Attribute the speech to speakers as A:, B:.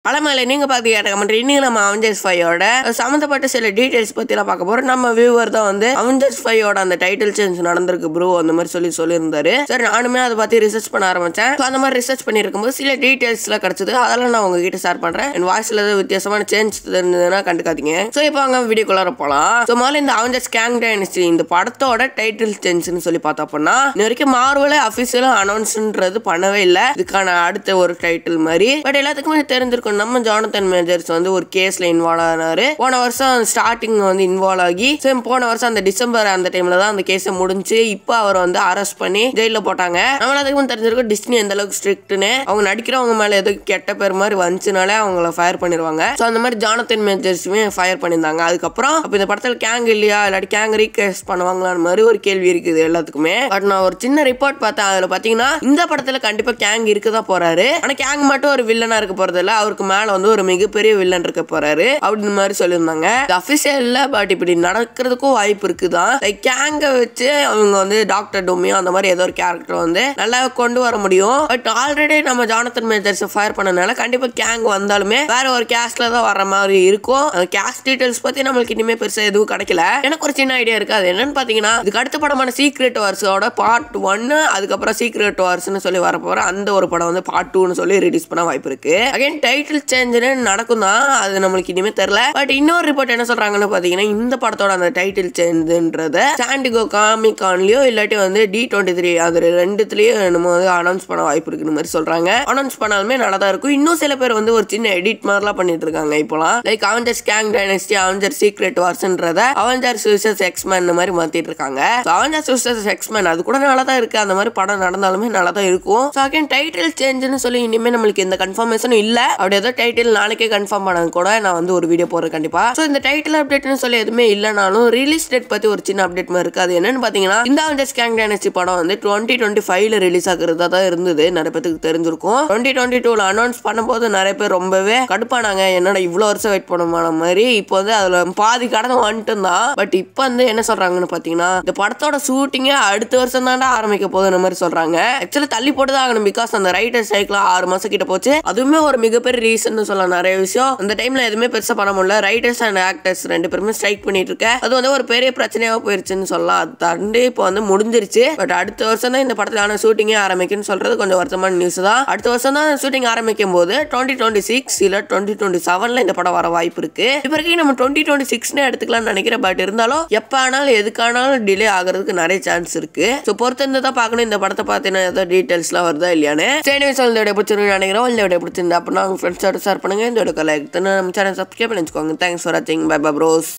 A: பழமலை நீங்க பாத்தீங்க கமெண்ட் இன்னைக்கு நம்ம அவெஞ்சர்ஸ் ஃபைவோட சம்மந்தப்பட்ட சில டீடைல்ஸ் பத்தி எல்லாம் பார்க்க போறோம் நம்ம வியூவர் தான் வந்து அவெஞ்சர்ஸ் ஃபைவோட அந்த டைட்டில் சேஞ்ச் நடந்திருக்கு ப்ரோ அந்த மாதிரி சொல்லி சொல்லியிருந்தாரு சரி நானுமே அதை பத்தி ரிசர்ச் பண்ண ஆரம்பிச்சேன் So, அந்த மாதிரி ரிசர்ச் பண்ணிருக்கும் போது சில டீடைல்ஸ் எல்லாம் கிடைச்சது அதெல்லாம் நான் உங்ககிட்ட ஷேர் பண்றேன் என் வாய்ஸ்ல ஏதாவது வித்தியாசமான சேஞ்ச் இருந்ததுன்னா கண்டுக்காதீங்க ஸோ இப்போ அங்க வீடியோக்குள்ளார போலாம் ஸோ முதல்ல இந்த அவெஞ்சர்ஸ் கேங் டைனஸ்டி இந்த படத்தோட டைட்டில் சேஞ்ச்னு சொல்லி பார்த்தோம் அப்படின்னா இன்ன வரைக்கும் மார்வலே அஃபிஷியலாக அனௌன்ஸ்ன்றது பண்ணவே இல்லை இதுக்கான அடுத்த ஒரு டைட்டில் மாதிரி பட் எல்லாத்துக்குமே தெரிஞ்சிருக்கும் நம்ம ஜானத்தன் மேஜர்ஸ் வந்து ஒரு கேஸ்ல இன்வால்வ் ஆனாரு போன வருஷம் ஸ்டார்டிங் வந்து இன்வால்வ் ஆகி சேம் போன வருஷம் அந்த டிசம்பர் அந்த டைம்ல தான் அந்த கேஸை முடிஞ்சு இப்போ அவர் வந்து அரெஸ்ட் பண்ணி ஜெயில போட்டாங்க நம்ம எல்லாத்துக்கும் தெரிஞ்சிருக்கும் டிஸ்னி எந்த அளவுக்கு ஸ்ட்ரிக்ட்னு அவங்க நடிக்கிறவங்க மேல ஏதோ கெட்ட பேர் மாதிரி வந்துச்சுனாலே அவங்கள ஃபயர் பண்ணிடுவாங்க ஸோ அந்த மாதிரி ஜானத்தன் மேஜர்ஸுமே ஃபயர் பண்ணியிருந்தாங்க அதுக்கப்புறம் அப்போ இந்த படத்தில் கேங் இல்லையா இல்லாட்டி கேங் ரீகேஸ் பண்ணுவாங்களான்னு மாதிரி ஒரு கேள்வி இருக்குது எல்லாத்துக்குமே பட் நான் ஒரு சின்ன ரிப்போர்ட் பார்த்தேன் அதில் பார்த்தீங்கன்னா இந்த படத்தில் கண்டிப்பாக கேங் இருக்க தான் போறாரு ஆனால் கேங் மட்டும் ஒரு வில்லனா இருக்க போறது இல்ல அவருக்கு மேல வந்து ஒரு மிகப்பெரிய வில்லன் இருக்க போறாரு அப்படின்னு மாதிரி சொல்லியிருந்தாங்க அபிஷியல் இல்ல பட் இப்படி நடக்கிறதுக்கும் வாய்ப்பு இருக்குதான் லைக் கேங்க வச்சு அவங்க வந்து டாக்டர் டொமியோ அந்த மாதிரி ஏதோ ஒரு கேரக்டர் வந்து நல்லா கொண்டு வர முடியும் பட் ஆல்ரெடி நம்ம ஜானத்தன் மேஜர்ஸ் ஃபயர் பண்ணனால கண்டிப்பா கேங் வந்தாலுமே வேற ஒரு கேஸ்ட்ல தான் வர மாதிரி இருக்கும் அந்த கேஸ்ட் டீடைல்ஸ் பத்தி நம்மளுக்கு இனிமே பெருசா எதுவும் கிடைக்கல எனக்கு ஒரு சின்ன ஐடியா இருக்கு அது என்னன்னு பாத்தீங்கன்னா இதுக்கு அடுத்த படமான சீக்ரெட் வார்ஸோட பார்ட் ஒன்னு அதுக்கப்புறம் சீக்ரெட் வார்ஸ்னு சொல்லி வர போற அந்த ஒரு படம் வந்து பார்ட் டூன்னு சொல்லி ரிலீஸ் பண்ண வாய்ப்பு இருக்கு அகைன் டைட்டில் சேஞ்சுன்னு நடக்கும் தான் அது நம்மளுக்கு இனிமே தெரியல பட் இன்னொரு ரிப்போர்ட் என்ன சொல்றாங்கன்னு பாத்தீங்கன்னா இந்த படத்தோட அந்த டைட்டில் சேஞ்சுன்றத சாண்டிகோ காமிகான்லயோ இல்லாட்டி வந்து டி டுவெண்ட்டி த்ரீ அது ரெண்டுத்துலயும் நம்ம வந்து அனௌன்ஸ் பண்ண வாய்ப்பு இருக்குன்னு மாதிரி சொல்றாங்க அனௌன்ஸ் பண்ணாலுமே நல்லா தான் இருக்கும் இன்னும் சில பேர் வந்து ஒரு சின்ன எடிட் மாதிரிலாம் பண்ணிட்டு இருக்காங்க இப்போலாம் like Avengers Kang dynasty Avenger secret வார்ஸ்ன்றத அவெஞ்சர்ஸ் விசஸ் எக்ஸ்மேன் இந்த மாதிரி மாத்திட்டு இருக்காங்க அவெஞ்சர்ஸ் விசஸ் எக்ஸ்மேன் அது கூட நல்லா தான் இருக்கு அந்த மாதிரி படம் நடந்தாலுமே நல்லா தான் இருக்கும் ஸோ அகைன் டைட்டில் சேஞ்சுன்னு சொல்லி இனிமே நம்மளுக்கு எந்த கன்ஃபர்மேஷனும் இல்ல அப்படி ஏதோ டைட்டில் நாளைக்கே கன்ஃபார்ம் பண்ணது கூட நான் வந்து ஒரு வீடியோ போடுறேன் கண்டிப்பா ஸோ இந்த டைட்டில் அப்டேட்னு சொல்லி எதுவுமே இல்லைனாலும் ரிலீஸ் டேட் பத்தி ஒரு சின்ன அப்டேட் மாதிரி இருக்கு அது என்னன்னு பாத்தீங்கன்னா இந்த அவெஞ்சர்ஸ் கேங் டைனஸ்டி படம் வந்து டுவெண்ட்டி டுவெண்ட்டி ஃபைவ்ல ரிலீஸ் ஆகுறதா தான் இருந்தது நிறைய பேருக்கு தெரிஞ்சிருக்கும் டுவெண்ட்டி டுவெண்ட்டி டூல அனௌன்ஸ் பண்ணும்போது நிறைய பேர் ரொம்பவே கடுப்பானாங்க என்னடா இவ்வளோ வருஷம் வெயிட் பண்ணுமான மாதிரி இப்போ வந்து அதுல பாதி கடந்து வந்துட்டு தான் பட் இப்போ வந்து என்ன சொல்றாங்கன்னு பாத்தீங்கன்னா இந்த படத்தோட ஷூட்டிங்கே அடுத்த வருஷம் தாண்டா ஆரம்பிக்க போகுதுன்ற மாதிரி சொல்றாங்க ஆக்சுவலி தள்ளி போட்டு தான் ஆகணும் பிகாஸ் அந்த ரைட்டர் ஸ்ட்ரைக்லாம் ஆறு மாசம் கிட்ட போச்சு அதுவுமே ஒரு மிகப்பெரிய ரீசன் சொல்லலாம் நிறைய விஷயம் அந்த டைம்ல எதுவுமே பெருசா பண்ண முடியல ரைட்டர்ஸ் அண்ட் ஆக்டர்ஸ் ரெண்டு பேருமே ஸ்ட்ரைக் பண்ணிட்டு இருக்க அது வந்து ஒரு பெரிய பிரச்சனையாவா போயிருச்சுன்னு சொல்லலாம் அது தாண்டி இப்போ வந்து முடிஞ்சிருச்சு பட் அடுத்த வருஷம் தான் இந்த படத்துக்கான ஷூட்டிங்கே ஆரம்பிக்கும்னு சொல்றது கொஞ்சம் வருத்தமான நியூஸ் தான் அடுத்த வருஷம் தான் ஷூட்டிங் ஆரம்பிக்கும் போது டுவெண்ட்டி டுவெண்ட்டி சிக்ஸ் இல்ல டுவெண்ட்டி டுவெண்ட்டி செவன்ல இந்த படம் வர வாய்ப்பு இருக்கு இப்போ வரைக்கும் நம்ம டுவெண்ட்டி டுவெண்ட்டி சிக்ஸ்னே எடுத்துக்கலாம்னு நினைக்கிறேன் பட் இருந்தாலும் எப்ப ஆனாலும் எதுக்கானாலும் டிலே ஆகிறதுக்கு நிறைய சான்ஸ் இருக்கு ஸோ பொறுத்திருந்து தான் பார்க்கணும் இந்த படத்தை பார்த்தீங்கன்னா ஏதோ டீட்டெயில்ஸ்லாம் வருதா இல்லையான்னு சரி சொல்ல இந்த வீடியோ பிடிச்சிருக்கு நினைக்கிறோம் இந்த வீடியோ பிடிச்சிருந்தா அப்படின்னா உங்க ஃப்ரெண்ட்ஸோட ஷேர் பண்ணுங்க இந்த வீடியோ லைக் நம்ம சேனல் சப்ஸ்கிரைப் பண்ணி வச்சுக்கோங்க தேங்க்ஸ் ஃபார் வாட்சிங் பை பை ப்ரோஸ்